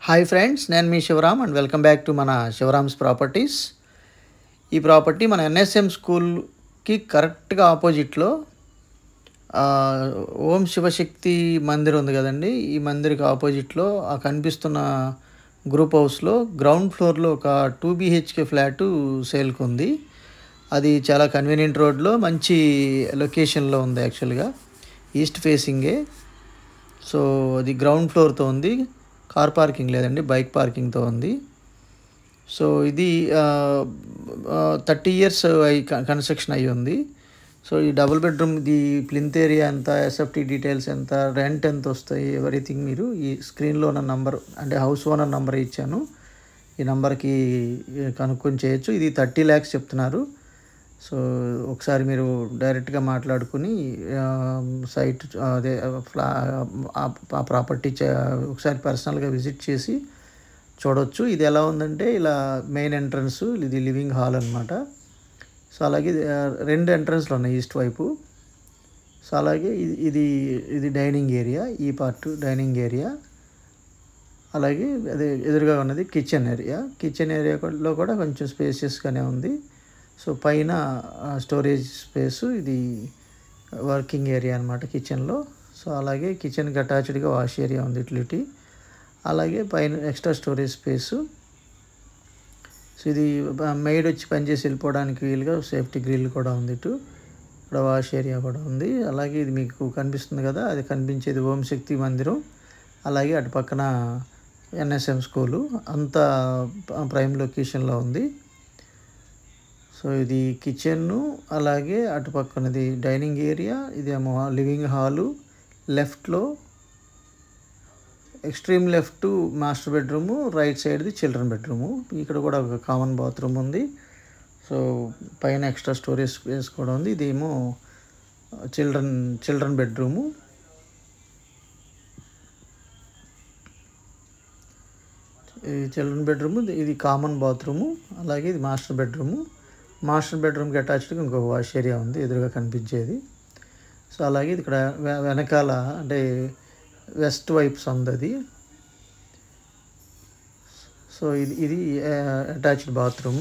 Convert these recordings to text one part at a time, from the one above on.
hi friends నేను మీ Shivaram and welcome back to మన శివరామ్స్ ప్రాపర్టీస్ ఈ ప్రాపర్టీ మన ఎన్ఎస్ఎం స్కూల్కి కరెక్ట్గా ఆపోజిట్లో ఆ, ఓం శివశక్తి మందిర్ ఉంది కదండి ఈ మందిర్కి ఆపోజిట్లో ఆ కనిపిస్తున్న గ్రూప్ హౌస్లో గ్రౌండ్ ఫ్లోర్లో ఒక టూ బీహెచ్కే ఫ్లాటు సేల్కి ఉంది అది చాలా కన్వీనియంట్ రోడ్లో మంచి లొకేషన్లో ఉంది యాక్చువల్గా ఈస్ట్ ఫేసింగే సో అది గ్రౌండ్ ఫ్లోర్తో ఉంది కార్ పార్కింగ్ లేదండి బైక్ పార్కింగ్తో ఉంది సో ఇది థర్టీ ఇయర్స్ అయి కన్స్ట్రక్షన్ అయ్యి ఉంది సో ఈ డబుల్ బెడ్రూమ్ ఇది ప్లింత్ ఏరియా ఎంత ఎస్ఎఫ్టీ డీటెయిల్స్ ఎంత రెంట్ ఎంత వస్తాయి ఎవ్రీథింగ్ మీరు ఈ స్క్రీన్లో ఉన్న నంబర్ అంటే హౌస్ ఓనర్ నంబర్ ఇచ్చాను ఈ నంబర్కి కనుక్కొని చేయొచ్చు ఇది థర్టీ ల్యాక్స్ చెప్తున్నారు సో ఒకసారి మీరు డైరెక్ట్గా మాట్లాడుకుని ఆ, సైట్ అదే ఫ్లా ఆ- ఆ ప్రాపర్టీ చే- ఒకసారి పర్సనల్గా విజిట్ చేసి చూడొచ్చు ఇది ఎలా ఉందంటే ఇలా మెయిన్ ఎంట్రన్స్ ఇది లివింగ్ హాల్ అనమాట సో అలాగే ఇది, ఆ, రెండు ఎంట్రన్స్లు ఉన్నాయి ఈస్ట్ వైపు సో అలాగే ఇది ఇది ఇది డైనింగ్ ఏరియా ఈ పార్ట్ డైనింగ్ ఏరియా అలాగే అదే ఎదురుగా ఉన్నది కిచెన్ ఏరియా కిచెన్ ఏరియాలో కూడా కొంచెం స్పేసియస్గానే ఉంది సో పైన స్టోరేజ్ స్పేసు ఇది వర్కింగ్ ఏరియా అనమాట కిచెన్లో సో అలాగే కిచెన్కి అటాచ్డ్గా వాష్ ఏరియా ఉంది యూటిలిటీ అలాగే పైన ఎక్స్ట్రా స్టోరేజ్ స్పేసు సో ఇది మెయిడ్ వచ్చి పనిచేసి వెళ్ళిపోవడానికి వీలుగా సేఫ్టీ గ్రిల్ కూడా ఉంది ఇటు ఇక్కడ వాష్ ఏరియా కూడా ఉంది అలాగే ఇది మీకు కనిపిస్తుంది కదా అది కనిపించేది ఓం శక్తి మందిరం అలాగే అటు పక్కన ఎన్ఎస్ఎం స్కూలు అంత ప్రైమ్ లొకేషన్లో ఉంది సో ఇది కిచెన్ను అలాగే అటు పక్కనది డైనింగ్ ఏరియా ఇదేమో లివింగ్ హాలు లెఫ్ట్లో extreme left master bedroom right సైడ్ది చిల్డ్రన్ బెడ్రూము ఇక్కడ కూడా ఒక కామన్ బాత్రూమ్ ఉంది సో పైన ఎక్స్ట్రా స్టోరేజ్ స్పేస్ కూడా ఉంది ఇదేమో చిల్డ్రన్ చిల్డ్రన్ బెడ్రూము ఇది చిల్డ్రన్ బెడ్రూమ్ ఇది కామన్ బాత్రూము అలాగే ఇది మాస్టర్ బెడ్రూము మాస్టర్ బెడ్రూమ్కి అటాచ్డ్గా ఇంకొక వాష్ ఏరియా ఉంది ఎదురుగా కనిపించేది సో అలాగే ఇది ఇక్కడ వె- వెనకాల అంటే వెస్ట్ వైపు ఉంది అది సో ఇది ఇది అటాచ్డ్ బాత్రూము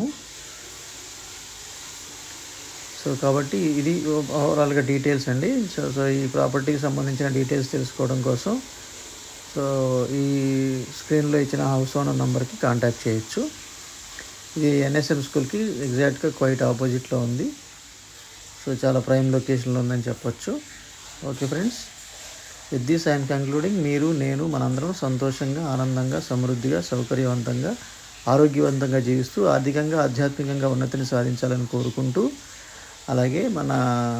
సో కాబట్టి ఇది ఓవరాల్గా డీటెయిల్స్ అండి సో సో ఈ ప్రాపర్టీకి సంబంధించిన డీటెయిల్స్ తెలుసుకోవడం కోసం సో ఈ స్క్రీన్లో ఇచ్చిన హౌస్ ఓనర్ నెంబర్కి కాంటాక్ట్ చేయొచ్చు ఇది ఎన్ఎస్ఎం స్కూల్కి ఎగ్జాక్ట్గా క్వైట్ ఆపోజిట్లో ఉంది సో చాలా ప్రైమ్ లొకేషన్లో ఉందని చెప్పొచ్చు okay friends with this I'm concluding మీరు నేను మనందరం సంతోషంగా ఆనందంగా సమృద్ధిగా సౌకర్యవంతంగా ఆరోగ్యవంతంగా జీవిస్తూ ఆర్థికంగా ఆధ్యాత్మికంగా ఉన్నతిని సాధించాలని కోరుకుంటూ అలాగే మన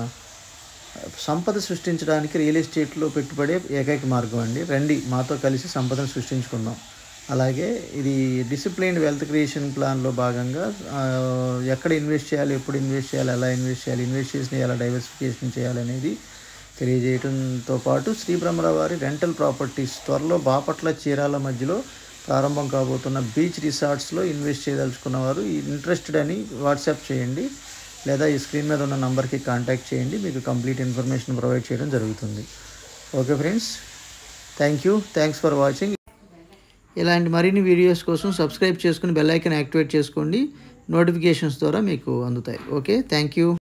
సంపద సృష్టించడానికి రియల్ ఎస్టేట్లో పెట్టుబడే ఏకైక మార్గం అండి రండి మాతో కలిసి సంపదను సృష్టించుకుందాం అలాగే ఇది డిసిప్లైన్డ్ వెల్త్ క్రియేషన్ ప్లాన్లో భాగంగా ఆ, ఎక్కడ ఇన్వెస్ట్ చేయాలి ఎప్పుడు ఇన్వెస్ట్ చేయాలి ఎలా ఇన్వెస్ట్ చేయాలి ఇన్వెస్ట్ చేసిన ఎలా డైవర్సిఫికేషన్ చేయాలనేది తెలియజేయడంతో పాటు శ్రీ బ్రహ్మరావు వారి రెంటల్ ప్రాపర్టీస్ త్వరలో బాపట్ల చీరాల మధ్యలో ప్రారంభం కాబోతున్న బీచ్ రిసార్ట్స్లో ఇన్వెస్ట్ చేయదలుచుకున్న వారు ఇంట్రెస్టెడ్ అని వాట్సాప్ చేయండి లేదా ఈ స్క్రీన్ మీద ఉన్న నంబర్కి కాంటాక్ట్ చేయండి మీకు కంప్లీట్ ఇన్ఫర్మేషన్ ప్రొవైడ్ చేయడం జరుగుతుంది okay friends thank you thanks for watching ఇలాంటి మరిన్ని వీడియోస్ కోసం సబ్స్క్రైబ్ చేసుకుని బెల్ ఐకాన్ యాక్టివేట్ చేసుకోండి నోటిఫికేషన్స్ ద్వారా మీకు అందుతాయి ఓకే థ్యాంక్ యూ